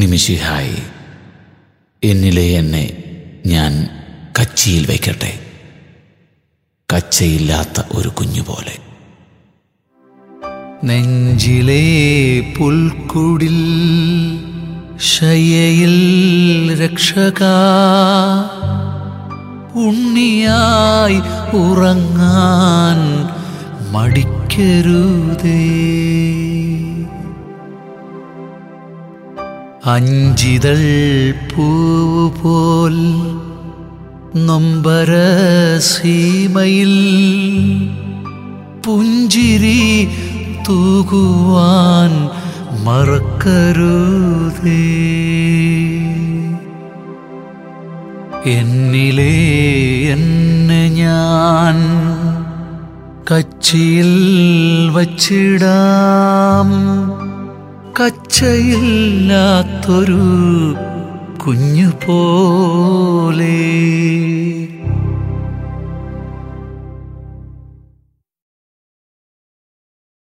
മിശിഹായി എന്നിലെ എന്നെ ഞാൻ കച്ചിയിൽ വയ്ക്കട്ടെ കച്ചയില്ലാത്ത ഒരു കുഞ്ഞു പോലെ നെഞ്ചിലെ പുൽക്കുടിൽ ശയ്യയിൽ രക്ഷക ഉണ്ണിയായി ഉറങ്ങാൻ മടിക്കരുതേ അഞ്ചിതൾ പൂവ് പോൽ നൊമ്പര സീമയിൽ പുഞ്ചിരി തൂകുവാൻ മറക്കരുതേ എന്നിലെ എന്നെ ഞാൻ കച്ചിയിൽ വച്ചിടാം കച്ചയില്ലാത്തൊരു കുഞ്ഞു പോലെ